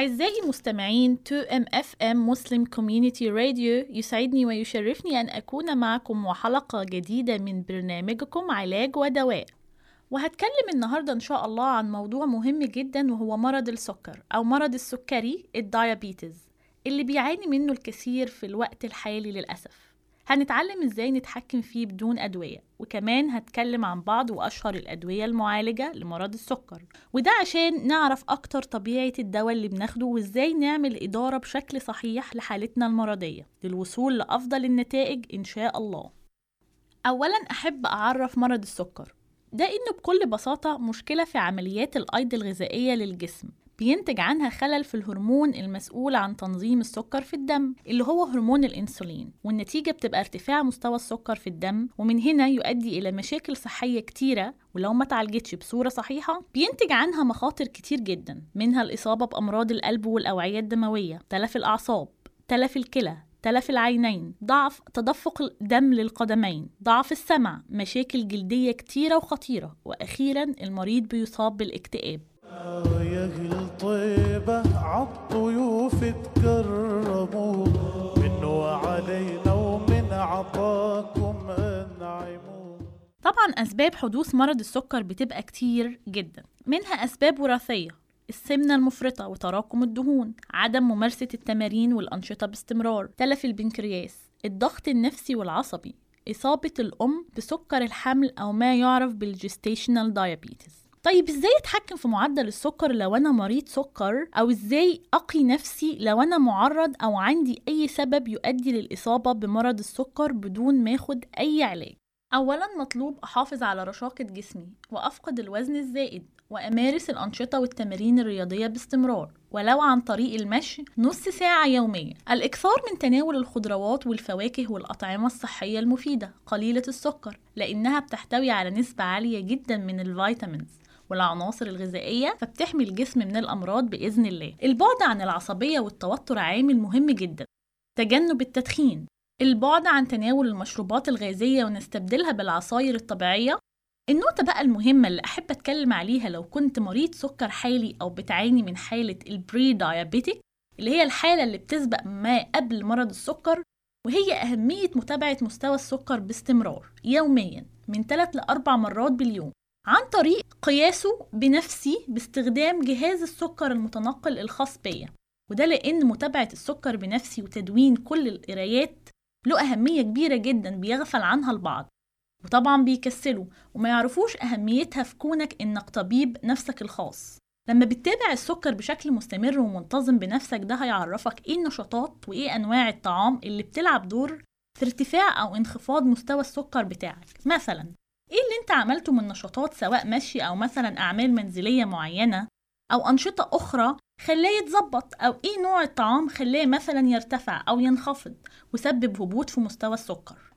أعزائي مستمعين 2MFM مسلم كوميونيتي راديو يسعدني ويشرفني أن أكون معكم وحلقة جديدة من برنامجكم علاج ودواء وهتكلم النهاردة إن شاء الله عن موضوع مهم جدا وهو مرض السكر أو مرض السكري الدايابيتز اللي بيعاني منه الكثير في الوقت الحالي للأسف هنتعلم ازاي نتحكم فيه بدون أدوية وكمان هتكلم عن بعض وأشهر الأدوية المعالجة لمرض السكر وده عشان نعرف أكتر طبيعة الدواء اللي بناخده وازاي نعمل إدارة بشكل صحيح لحالتنا المرضية للوصول لأفضل النتائج إن شاء الله أولا أحب أعرف مرض السكر ده إنه بكل بساطة مشكلة في عمليات الأيض الغذائية للجسم بينتج عنها خلل في الهرمون المسؤول عن تنظيم السكر في الدم اللي هو هرمون الانسولين والنتيجة بتبقى ارتفاع مستوى السكر في الدم ومن هنا يؤدي إلى مشاكل صحية كتيرة ولو ما تعالجتش بصورة صحيحة بينتج عنها مخاطر كتير جدا منها الإصابة بأمراض القلب والأوعية الدموية تلف الأعصاب تلف الكلى تلف العينين ضعف تدفق الدم للقدمين ضعف السمع مشاكل جلدية كتيرة وخطيرة وأخيرا المريض بيصاب بالاكتئاب يا أهل طيبة عالضيوف تكرموا منه علينا ومن عطاكم انعموا طبعا أسباب حدوث مرض السكر بتبقى كتير جدا منها أسباب وراثية السمنة المفرطة وتراكم الدهون عدم ممارسة التمارين والأنشطة باستمرار تلف البنكرياس الضغط النفسي والعصبي إصابة الأم بسكر الحمل أو ما يعرف بالجستيشنال دايابيتس طيب ازاي اتحكم في معدل السكر لو انا مريض سكر او ازاي اقي نفسي لو انا معرض او عندي اي سبب يؤدي للاصابه بمرض السكر بدون ما اخد اي علاج اولا مطلوب احافظ على رشاقه جسمي وافقد الوزن الزائد وامارس الانشطه والتمارين الرياضيه باستمرار ولو عن طريق المشي نص ساعة يوميا الإكثار من تناول الخضروات والفواكه والأطعمة الصحية المفيدة قليلة السكر لأنها بتحتوي على نسبة عالية جدا من الفيتامينز والعناصر الغذائية فبتحمي الجسم من الأمراض بإذن الله البعد عن العصبية والتوتر عامل مهم جدا تجنب التدخين البعد عن تناول المشروبات الغازية ونستبدلها بالعصاير الطبيعية النقطة بقى المهمة اللي أحب أتكلم عليها لو كنت مريض سكر حالي أو بتعاني من حالة البري دايابيتك اللي هي الحالة اللي بتسبق ما قبل مرض السكر وهي أهمية متابعة مستوى السكر باستمرار يوميا من 3 ل 4 مرات باليوم عن طريق قياسه بنفسي باستخدام جهاز السكر المتنقل الخاص بيا وده لأن متابعة السكر بنفسي وتدوين كل القرايات له أهمية كبيرة جدا بيغفل عنها البعض وطبعا بيكسلوا وما يعرفوش أهميتها في كونك إنك طبيب نفسك الخاص لما بتتابع السكر بشكل مستمر ومنتظم بنفسك ده هيعرفك ايه النشاطات وايه انواع الطعام اللي بتلعب دور في ارتفاع او انخفاض مستوى السكر بتاعك مثلا ايه اللي انت عملته من نشاطات سواء مشي او مثلا اعمال منزلية معينة او انشطة اخرى خلاه يتظبط او ايه نوع الطعام خلاه مثلا يرتفع او ينخفض وسبب هبوط في مستوى السكر